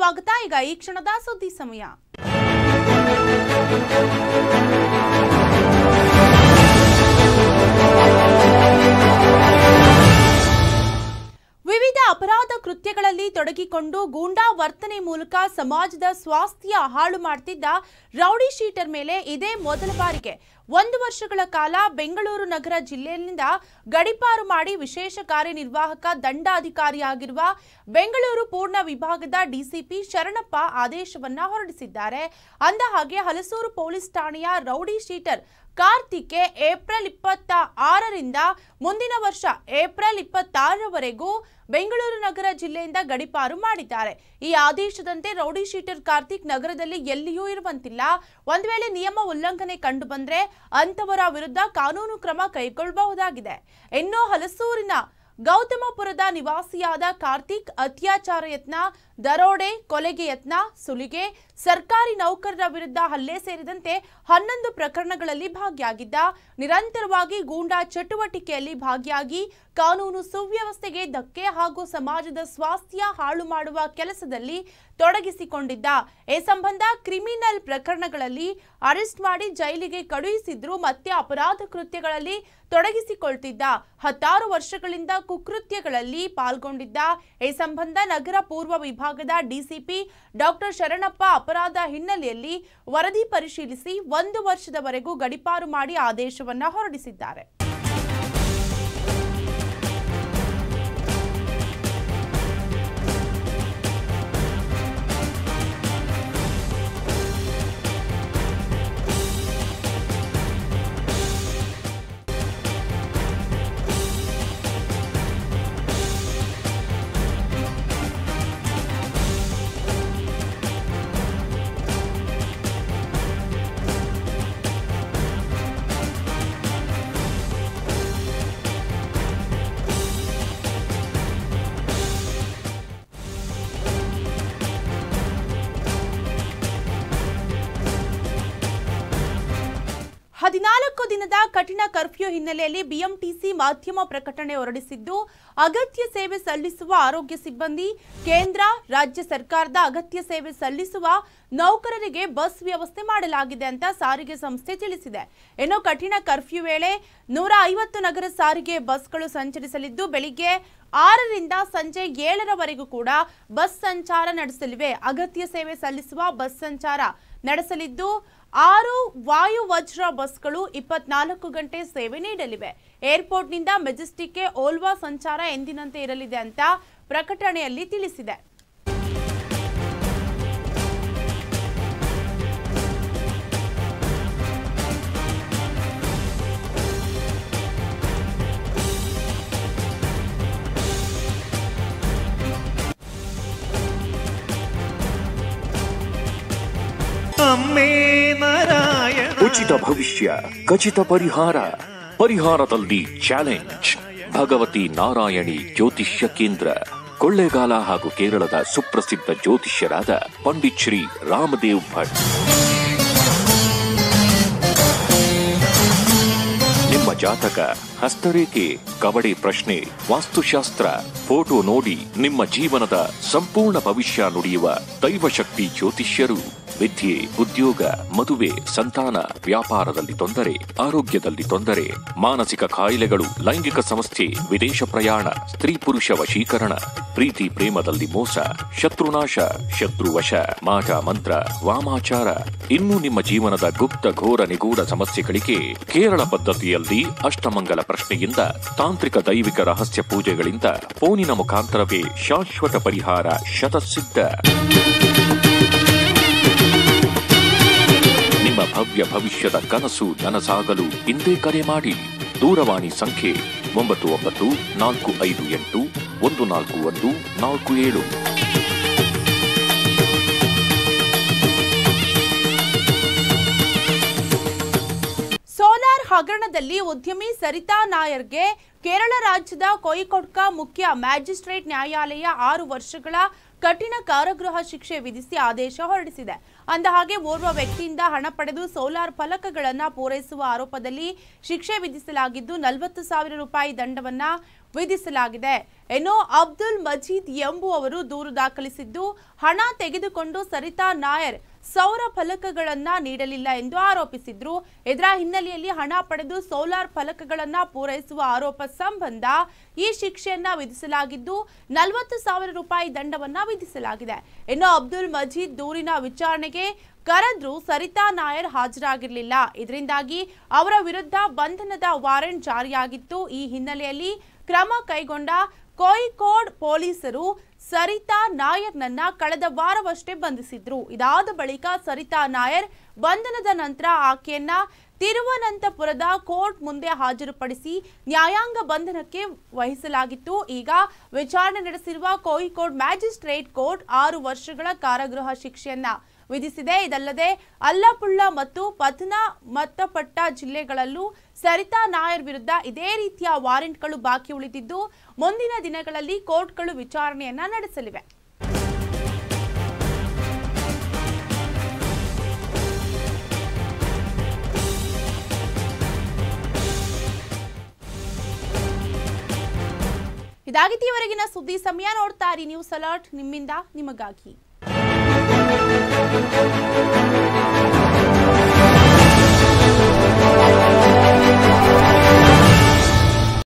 ಸ್ವಾಗತ ಈಗ ಈ ಕ್ಷಣದ ಸುದ್ದಿ ಸಮಯ ವಿವಿಧ ಅಪರಾಧ ಕೃತ್ಯಗಳಲ್ಲಿ ತೊಡಗಿಕೊಂಡು ಗೂಂಡಾ ವರ್ತನೆ ಮೂಲಕ ಸಮಾಜದ ಸ್ವಾಸ್ಥ್ಯ ಹಾಳು ಮಾಡ್ತಿದ್ದ ರೌಡಿ ಶೀಟರ್ ಮೇಲೆ ಇದೇ ಮೊದಲ ಬಾರಿಗೆ ಒಂದು ವರ್ಷಗಳ ಕಾಲ ಬೆಂಗಳೂರು ನಗರ ಜಿಲ್ಲೆಯಿಂದ ಗಡಿಪಾರು ಮಾಡಿ ವಿಶೇಷ ಕಾರ್ಯನಿರ್ವಾಹಕ ದಂಡಾಧಿಕಾರಿಯಾಗಿರುವ ಬೆಂಗಳೂರು ಪೂರ್ಣ ವಿಭಾಗದ ಡಿಸಿಪಿ ಶರಣಪ್ಪ ಆದೇಶವನ್ನ ಹೊರಡಿಸಿದ್ದಾರೆ ಅಂದ ಹಾಗೆ ಹಲಸೂರು ಪೊಲೀಸ್ ಠಾಣೆಯ ರೌಡಿ ಶೀಟರ್ ಕಾರ್ತಿಕ್ಗೆ ಏಪ್ರಿಲ್ ಇಪ್ಪತ್ತ ಆರರಿಂದ ಮುಂದಿನ ವರ್ಷ ಏಪ್ರಿಲ್ ಇಪ್ಪತ್ತಾರರವರೆಗೂ ಬೆಂಗಳೂರು ನಗರ ಜಿಲ್ಲೆಯಿಂದ ಗಡಿಪಾರು ಮಾಡಿದ್ದಾರೆ ಈ ಆದೇಶದಂತೆ ರೌಡಿ ಶೀಟರ್ ಕಾರ್ತಿಕ್ ನಗರದಲ್ಲಿ ಎಲ್ಲಿಯೂ ಇರುವಂತಿಲ್ಲ ಒಂದ್ ವೇಳೆ ನಿಯಮ ಉಲ್ಲಂಘನೆ ಕಂಡು ಬಂದ್ರೆ ಅಂತವರ ವಿರುದ್ಧ ಕಾನೂನು ಕ್ರಮ ಕೈಗೊಳ್ಳಬಹುದಾಗಿದೆ ಇನ್ನು ಹಲಸೂರಿನ ಗೌತಮಪುರದ ನಿವಾಸಿಯಾದ ಕಾರ್ತಿಕ್ ಅತ್ಯಾಚಾರ ಯತ್ನ ದರೋಡೆ ಕೊಲೆಗೆ ಯತ್ನ ಸುಲಿಗೆ ಸರ್ಕಾರಿ ನೌಕರರ ವಿರುದ್ಧ ಹಲ್ಲೆ ಸೇರಿದಂತೆ ಹನ್ನೊಂದು ಪ್ರಕರಣಗಳಲ್ಲಿ ಭಾಗಿಯಾಗಿದ್ದ ನಿರಂತರವಾಗಿ ಗೂಂಡಾ ಚಟುವಟಿಕೆಯಲ್ಲಿ ಭಾಗಿಯಾಗಿ ಕಾನೂನು ಸುವ್ಯವಸ್ಥೆಗೆ ಧಕ್ಕೆ ಹಾಗೂ ಸಮಾಜದ ಸ್ವಾಸ್ಥ್ಯ ಹಾಳು ಮಾಡುವ ಕೆಲಸದಲ್ಲಿ ತೊಡಗಿಸಿಕೊಂಡಿದ್ದ ಈ ಸಂಬಂಧ ಕ್ರಿಮಿನಲ್ ಪ್ರಕರಣಗಳಲ್ಲಿ ಅರೆಸ್ಟ್ ಮಾಡಿ ಜೈಲಿಗೆ ಕಳುಹಿಸಿದ್ರು ಮತ್ತೆ ಅಪರಾಧ ಕೃತ್ಯಗಳಲ್ಲಿ ತೊಡಗಿಸಿಕೊಳ್ತಿದ್ದ ಹತ್ತಾರು ವರ್ಷಗಳಿಂದ ಕುಕೃತ್ಯಗಳಲ್ಲಿ ಪಾಲ್ಗೊಂಡಿದ್ದ ಈ ಸಂಬಂಧ ನಗರ ಪೂರ್ವ ವಿಭಾಗದ ಡಿಸಿಪಿ ಡಾಕ್ಟರ್ ಶರಣಪ್ಪ ಅಪರಾಧ ಹಿನ್ನೆಲೆಯಲ್ಲಿ ವರದಿ ಪರಿಶೀಲಿಸಿ ಒಂದು ವರ್ಷದವರೆಗೂ ಗಡಿಪಾರು ಮಾಡಿ ಆದೇಶವನ್ನ ಹೊರಡಿಸಿದ್ದಾರೆ ಹದಿನಾಲ್ಕು ದಿನದ ಕಠಿಣ ಕರ್ಫ್ಯೂ ಹಿನ್ನೆಲೆಯಲ್ಲಿ ಬಿಎಂಟಿಸಿ ಮಾಧ್ಯಮ ಪ್ರಕಟಣೆ ಹೊರಡಿಸಿದ್ದು ಅಗತ್ಯ ಸೇವೆ ಸಲ್ಲಿಸುವ ಆರೋಗ್ಯ ಸಿಬ್ಬಂದಿ ಕೇಂದ್ರ ರಾಜ್ಯ ಸರ್ಕಾರದ ಅಗತ್ಯ ಸೇವೆ ಸಲ್ಲಿಸುವ ನೌಕರರಿಗೆ ಬಸ್ ವ್ಯವಸ್ಥೆ ಮಾಡಲಾಗಿದೆ ಅಂತ ಸಾರಿಗೆ ಸಂಸ್ಥೆ ತಿಳಿಸಿದೆ ಇನ್ನು ಕಠಿಣ ಕರ್ಫ್ಯೂ ವೇಳೆ ನೂರ ಐವತ್ತು ನಗರ ಸಾರಿಗೆ ಬಸ್ಗಳು ಸಂಚರಿಸಲಿದ್ದು ಬೆಳಿಗ್ಗೆ ಆರರಿಂದ ಸಂಜೆ ಏಳರವರೆಗೂ ಕೂಡ ಬಸ್ ಸಂಚಾರ ನಡೆಸಲಿವೆ ಅಗತ್ಯ ಸೇವೆ ಸಲ್ಲಿಸುವ ಬಸ್ ಸಂಚಾರ ನಡೆಸಲಿದ್ದು ಆರು ವಾಯು ವಜ್ರ ಬಸ್ಗಳು ಇಪ್ಪತ್ನಾಲ್ಕು ಗಂಟೆ ಸೇವೆ ನೀಡಲಿವೆ ಏರ್ಪೋರ್ಟ್ನಿಂದ ಮೆಜೆಸ್ಟಿಕ್ಗೆ ಓಲ್ವಾ ಸಂಚಾರ ಎಂದಿನಂತೆ ಇರಲಿದೆ ಅಂತ ಪ್ರಕಟಣೆಯಲ್ಲಿ ತಿಳಿಸಿದೆ ಅಮ್ಮೇ ನಾರಾಯಣ ಉಚಿತ ಭವಿಷ್ಯ ಖಚಿತ ಪರಿಹಾರ ಪರಿಹಾರದಲ್ಲಿ ಚಾಲೆಂಜ್ ಭಗವತಿ ನಾರಾಯಣಿ ಜ್ಯೋತಿಷ್ಯ ಕೇಂದ್ರ ಕೊಳ್ಳೇಗಾಲ ಹಾಗೂ ಕೇರಳದ ಸುಪ್ರಸಿದ್ಧ ಜ್ಯೋತಿಷ್ಯರಾದ ಪಂಡಿತ್ ಶ್ರೀ ರಾಮದೇವ್ ಭಟ್ ನಿಮ್ಮ ಜಾತಕ ಹಸ್ತರೇಖೆ ಕಬಡ್ಡಿ ಪ್ರಶ್ನೆ ವಾಸ್ತುಶಾಸ್ತ್ರ ಫೋಟೋ ನೋಡಿ ನಿಮ್ಮ ಜೀವನದ ಸಂಪೂರ್ಣ ಭವಿಷ್ಯ ನುಡಿಯುವ ದೈವಶಕ್ತಿ ಜ್ಯೋತಿಷ್ಯರು ವಿದ್ಯೆ ಉದ್ಯೋಗ ಮದುವೆ ಸಂತಾನ ವ್ಯಾಪಾರದಲ್ಲಿ ತೊಂದರೆ ಆರೋಗ್ಯದಲ್ಲಿ ತೊಂದರೆ ಮಾನಸಿಕ ಕಾಯಿಲೆಗಳು ಲೈಂಗಿಕ ಸಮಸ್ಯೆ ವಿದೇಶ ಪ್ರಯಾಣ ಸ್ತ್ರೀ ಪುರುಷ ವಶೀಕರಣ ಪ್ರೀತಿ ಪ್ರೇಮದಲ್ಲಿ ಮೋಸ ಶತ್ರುನಾಶ ಶತ್ರುವಶ ಮಾಟ ಮಂತ್ರ ವಾಮಾಚಾರ ಇನ್ನು ನಿಮ್ಮ ಜೀವನದ ಗುಪ್ತ ಘೋರ ನಿಗೂಢ ಸಮಸ್ಯೆಗಳಿಗೆ ಕೇರಳ ಪದ್ಧತಿಯಲ್ಲಿ ಅಷ್ಟಮಂಗಲ ಪ್ರಶ್ನೆಯಿಂದ ತಾಂತ್ರಿಕ ದೈವಿಕ ರಹಸ್ಯ ಪೂಜೆಗಳಿಂದ ಫೋನಿನ ಮುಖಾಂತರವೇ ಶಾಶ್ವತ ಪರಿಹಾರ ಶತಸಿದ್ಧ ನಿಮ್ಮ ಭವ್ಯ ಭವಿಷ್ಯದ ಕನಸು ನನಸಾಗಲು ಇಂದೇ ಕರೆ ಮಾಡಿ ದೂರವಾಣಿ ಸಂಖ್ಯೆ ಒಂಬತ್ತು ಒಂಬತ್ತು ನಾಲ್ಕು ಐದು ಎಂಟು ಒಂದು ನಾಲ್ಕು ಒಂದು ನಾಲ್ಕು ಏಳು ಸೋಲಾರ್ ಹಗರಣದಲ್ಲಿ ಉದ್ಯಮಿ ಸರಿತಾ ನಾಯರ್ಗೆ ಕೇರಳ ರಾಜ್ಯದ ಕೋಯಿಕೊಡ್ಕ ಮುಖ್ಯ ಮ್ಯಾಜಿಸ್ಟ್ರೇಟ್ ನ್ಯಾಯಾಲಯ ಆರು ವರ್ಷಗಳ ಕಠಿಣ ಕಾರಾಗೃಹ ಶಿಕ್ಷೆ ವಿಧಿಸಿ ಆದೇಶ ಹೊರಡಿಸಿದೆ ಅಂದ ಹಾಗೆ ಓರ್ವ ವ್ಯಕ್ತಿಯಿಂದ ಹಣ ಪಡೆದು ಸೋಲಾರ್ ಫಲಕಗಳನ್ನ ಪೂರೈಸುವ ಆರೋಪದಲ್ಲಿ ಶಿಕ್ಷೆ ವಿಧಿಸಲಾಗಿದ್ದು ನಲವತ್ತು ಸಾವಿರ ರೂಪಾಯಿ ದಂಡವನ್ನ ವಿಧಿಸಲಾಗಿದೆ ಏನೋ ಅಬ್ದುಲ್ ಮಜೀದ್ ಎಂಬುವವರು ದೂರು ದಾಖಲಿಸಿದ್ದು ಹಣ ತೆಗೆದುಕೊಂಡು ಸರಿತಾ ನಾಯರ್ ಸೌರ ಫಲಕಗಳನ್ನ ನೀಡಲಿಲ್ಲ ಎಂದು ಆರೋಪಿಸಿದ್ರು ಇದರ ಹಿನ್ನೆಲೆಯಲ್ಲಿ ಹಣ ಪಡೆದು ಸೋಲಾರ್ ಫಲಕಗಳನ್ನ ಪೂರೈಸುವ ಆರೋಪ ಸಂಬಂಧ ಈ ಶಿಕ್ಷೆಯನ್ನ ವಿಧಿಸಲಾಗಿದ್ದು ನಲವತ್ತು ಸಾವಿರ ರೂಪಾಯಿ ದಂಡವನ್ನ ವಿಧಿಸಲಾಗಿದೆ ಇನ್ನು ಅಬ್ದುಲ್ ಮಜೀದ್ ದೂರಿನ ವಿಚಾರಣೆಗೆ ಕರೆದ್ರು ಸರಿತಾ ನಾಯರ್ ಹಾಜರಾಗಿರಲಿಲ್ಲ ಇದರಿಂದಾಗಿ ಅವರ ವಿರುದ್ಧ ಬಂಧನದ ವಾರೆಂಟ್ ಜಾರಿಯಾಗಿತ್ತು ಈ ಹಿನ್ನೆಲೆಯಲ್ಲಿ ಕ್ರಮ ಕೈಗೊಂಡ ಕೋಯಿಕೋಡ್ ಪೊಲೀಸರು ಸರಿತಾ ನಾಯರ್ನನ್ನ ಕಳೆದ ವಾರವಷ್ಟೇ ಬಂಧಿಸಿದ್ರು ಇದಾದ ಬಳಿಕ ಸರಿತಾ ನಾಯರ್ ಬಂಧನದ ನಂತರ ಆಕೆಯನ್ನ ತಿರುವನಂತಪುರದ ಕೋರ್ಟ್ ಮುಂದೆ ಹಾಜರುಪಡಿಸಿ ನ್ಯಾಯಾಂಗ ಬಂಧನಕ್ಕೆ ವಹಿಸಲಾಗಿತ್ತು ಈಗ ವಿಚಾರಣೆ ನಡೆಸಿರುವ ಕೋಯಿಕೋಡ್ ಮ್ಯಾಜಿಸ್ಟ್ರೇಟ್ ಕೋರ್ಟ್ ಆರು ವರ್ಷಗಳ ಕಾರಾಗೃಹ ಶಿಕ್ಷೆಯನ್ನ ವಿಧಿಸಿದೆ ಇದಲ್ಲದೆ ಅಲ್ಲಪುಳ್ಳ ಮತ್ತು ಪತ್ನಾ ಮತ್ತಪಟ್ಟ ಜಿಲ್ಲೆಗಳಲ್ಲೂ ಸರಿತಾ ನಾಯರ್ ವಿರುದ್ಧ ಇದೇ ರೀತಿಯ ವಾರೆಂಟ್ಗಳು ಬಾಕಿ ಉಳಿದಿದ್ದು ಮುಂದಿನ ದಿನಗಳಲ್ಲಿ ಕೋರ್ಟ್ಗಳು ವಿಚಾರಣೆಯನ್ನ ನಡೆಸಲಿವೆ ಇದಾಗಿತ್ತು ಇವರೆಗಿನ ಸುದ್ದಿ ಸಮಯ ನೋಡ್ತಾ ಇರಿ ನ್ಯೂಸ್ ಅಲರ್ಟ್ ನಿಮ್ಮಿಂದ ನಿಮಗಾಗಿ